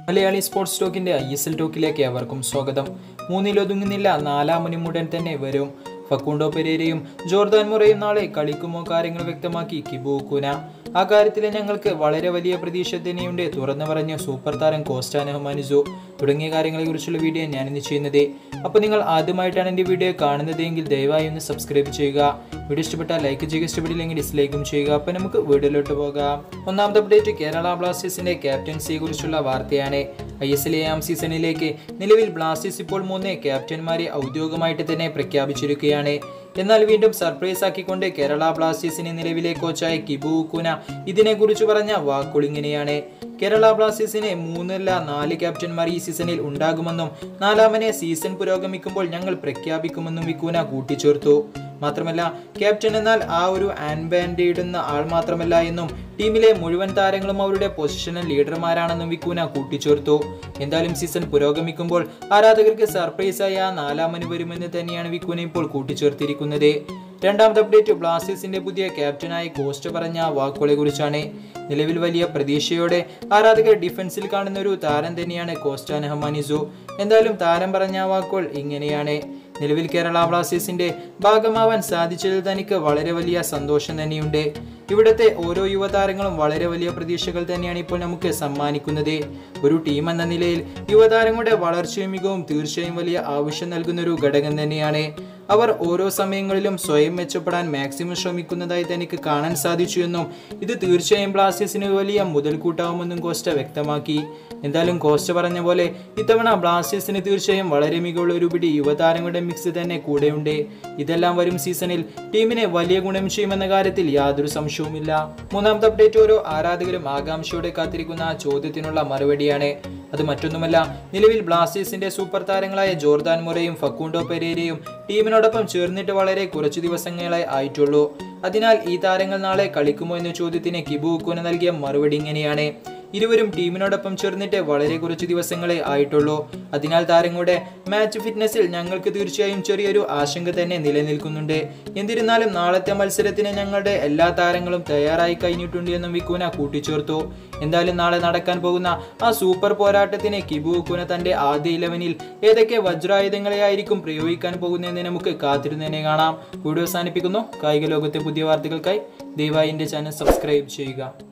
Malayali sports ടോക്കിന്റെ I S L ടോക്കിലേക്ക് ഏവർക്കും സ്വാഗതം മൂന്നിലൊതുങ്ങുന്നില്ല നാലാം മണിമുടൻ തന്നെ വരും ഫക്കുണ്ടോ പെരേരയും ജോർദാൻ മുറയും നാളെ കളിക്കുമോ കാര്യങ്ങൾ വ്യക്തമാക്കി കിബു കുന ആ കാര്യത്തിൽ ഞങ്ങൾക്ക് വളരെ വലിയ പ്രതീക്ഷ തന്നെയുണ്ട് തുറന്നു പറഞ്ഞ സൂപ്പർ താരം കോസ്റ്റാൻ ഹമാനിസു തുടങ്ങിയ കാര്യങ്ങളെക്കുറിച്ചുള്ള വീഡിയോ ഞാൻ ഇന്ന് ചെയ്യുന്നത് അപ്പോൾ നിങ്ങൾ ആദ്യമായിട്ടാണ് എൻ്റെ വീഡിയോ കാണുന്നത് എങ്കിൽ ദയവായി ഒന്ന് സബ്സ്ക്രൈബ് ചെയ്യുക വീഡിയോ ഇഷ്ടപ്പെട്ടാൽ ലൈക്ക് ചെയ്യുക ഇഷ്ടപ്പെട്ടില്ലെങ്കിൽ ഡിസ്ലൈക്കും ചെയ്യുക അപ്പോൾ നമുക്ക് വീഡിയോയിലോട്ട് പോകാം ഒന്നാമത്തെ അപ്ഡേറ്റ് കേരള ബ്ലാസ്റ്റേഴ്സിന്റെ ക്യാപ്റ്റൻസിയെ കുറിച്ചുള്ള വാർത്തയാണ് ഐ എസ് എൽ ഏഴാം സീസണിലേക്ക് നിലവിൽ ബ്ലാസ്റ്റേഴ്സ് ഇപ്പോൾ മൂന്ന് ക്യാപ്റ്റന്മാരെ ഔദ്യോഗികമായിട്ട് തന്നെ പ്രഖ്യാപിച്ചിരിക്കുകയാണ് എന്നാൽ വീണ്ടും സർപ്രൈസ് ആക്കിക്കൊണ്ട് കേരള ബ്ലാസ്റ്റേഴ്സിന് നിലവിലെ കോച്ചായ കിബു കുന ഇതിനെക്കുറിച്ച് പറഞ്ഞ വാക്കുകൾ ഇങ്ങനെയാണ് കേരള ബ്ലാസ്റ്റേഴ്സിന് മൂന്നല്ല നാല് ക്യാപ്റ്റന്മാർ ഈ സീസണിൽ ഉണ്ടാകുമെന്നും നാലാമനെ സീസൺ പുരോഗമിക്കുമ്പോൾ ഞങ്ങൾ പ്രഖ്യാപിക്കുമെന്നും വിക്കുന കൂട്ടിച്ചേർത്തു മാത്രമല്ല ക്യാപ്റ്റൻ എന്നാൽ ആ ഒരു ആൻബാൻഡ് ഇടുന്ന ആൾ മാത്രമല്ല എന്നും ടീമിലെ മുഴുവൻ താരങ്ങളും അവരുടെ പൊസിഷണൽ ലീഡർമാരാണെന്നും വിക്കുന കൂട്ടിച്ചേർത്തു എന്തായാലും സീസൺ പുരോഗമിക്കുമ്പോൾ ആരാധകർക്ക് സർപ്രൈസായി ആ നാലാമന് വരുമെന്ന് തന്നെയാണ് വിക്കുന ഇപ്പോൾ കൂട്ടിച്ചേർത്തിരിക്കുന്നത് രണ്ടാമത്തെ അപ്ഡേറ്റ് ബ്ലാസ്റ്റേഴ്സിന്റെ പുതിയ ക്യാപ്റ്റനായി കോസ്റ്റ് പറഞ്ഞ വാക്കുകളെ കുറിച്ചാണ് നിലവിൽ വലിയ പ്രതീക്ഷയോടെ ആരാധകർ ഡിഫൻസിൽ കാണുന്ന ഒരു താരം തന്നെയാണ് കോസ്റ്റാൻ ഹമാനിസു എന്തായാലും താരം പറഞ്ഞ വാക്കുകൾ ഇങ്ങനെയാണ് നിലവിൽ കേരള ബ്ലാസ്റ്റേഴ്സിന്റെ ഭാഗമാവാൻ സാധിച്ചതിൽ തനിക്ക് വളരെ വലിയ സന്തോഷം തന്നെയുണ്ട് ഇവിടുത്തെ ഓരോ യുവതാരങ്ങളും വളരെ വലിയ പ്രതീക്ഷകൾ തന്നെയാണ് ഇപ്പോൾ നമുക്ക് സമ്മാനിക്കുന്നത് ഒരു ടീം എന്ന നിലയിൽ യുവതാരങ്ങളുടെ വളർച്ചയും മികവും തീർച്ചയായും വലിയ ആവശ്യം നൽകുന്ന ഒരു ഘടകം തന്നെയാണ് അവർ ഓരോ സമയങ്ങളിലും സ്വയം മെച്ചപ്പെടാൻ മാക്സിമം ശ്രമിക്കുന്നതായി തനിക്ക് കാണാൻ സാധിച്ചു എന്നും ഇത് തീർച്ചയായും ബ്ലാസ്റ്റേഴ്സിന് വലിയ മുതൽക്കൂട്ടാവുമെന്നും കോസ്റ്റ വ്യക്തമാക്കി എന്തായാലും കോസ്റ്റ പറഞ്ഞ പോലെ ഇത്തവണ ബ്ലാസ്റ്റേഴ്സിന് തീർച്ചയായും വളരെ മികവുള്ള ഒരു പിടി യുവതാരങ്ങളുടെ മിക്സ് തന്നെ കൂടെയുണ്ട് ഇതെല്ലാം വരും സീസണിൽ ടീമിനെ വലിയ ഗുണം ചെയ്യുമെന്ന കാര്യത്തിൽ യാതൊരു സംശയവുമില്ല മൂന്നാമത്തെ അപ്ഡേറ്റ് ഓരോ ആരാധകരും ആകാംക്ഷയോടെ കാത്തിരിക്കുന്ന ആ ചോദ്യത്തിനുള്ള മറുപടിയാണ് അത് മറ്റൊന്നുമല്ല നിലവിൽ ബ്ലാസ്റ്റേഴ്സിന്റെ സൂപ്പർ താരങ്ങളായ ജോർദാൻ മുറയും ഫക്കുണ്ടോ പെരേരയും ടീമിനോടൊപ്പം ചേർന്നിട്ട് വളരെ കുറച്ചു ദിവസങ്ങളായി ആയിട്ടുള്ളൂ അതിനാൽ ഈ താരങ്ങൾ നാളെ കളിക്കുമോ എന്ന ചോദ്യത്തിന് കിബു കുന നൽകിയ മറുപടി ഇങ്ങനെയാണ് ഇരുവരും ടീമിനോടൊപ്പം ചേർന്നിട്ട് വളരെ കുറച്ച് ദിവസങ്ങളെ ആയിട്ടുള്ളൂ അതിനാൽ താരങ്ങളുടെ മാച്ച് ഫിറ്റ്നസിൽ ഞങ്ങൾക്ക് തീർച്ചയായും ചെറിയൊരു ആശങ്ക തന്നെ നിലനിൽക്കുന്നുണ്ട് എന്നിരുന്നാലും നാളത്തെ മത്സരത്തിന് ഞങ്ങളുടെ എല്ലാ താരങ്ങളും തയ്യാറായി കഴിഞ്ഞിട്ടുണ്ട് എന്നും വിക്കുന കൂട്ടിച്ചേർത്തു എന്തായാലും നാളെ നടക്കാൻ പോകുന്ന ആ സൂപ്പർ പോരാട്ടത്തിന് കിബു കുന തന്റെ ആദ്യ ഇലവനിൽ ഏതൊക്കെ വജ്രായുധങ്ങളെയായിരിക്കും പ്രയോഗിക്കാൻ പോകുന്നതെന്ന് നമുക്ക് കാത്തിരുന്നതിനെ കാണാം വീഡിയോ അവസാനിപ്പിക്കുന്നു കായിക ലോകത്തെ പുതിയ വാർത്തകൾക്കായി ദയവായി എൻ്റെ ചാനൽ സബ്സ്ക്രൈബ് ചെയ്യുക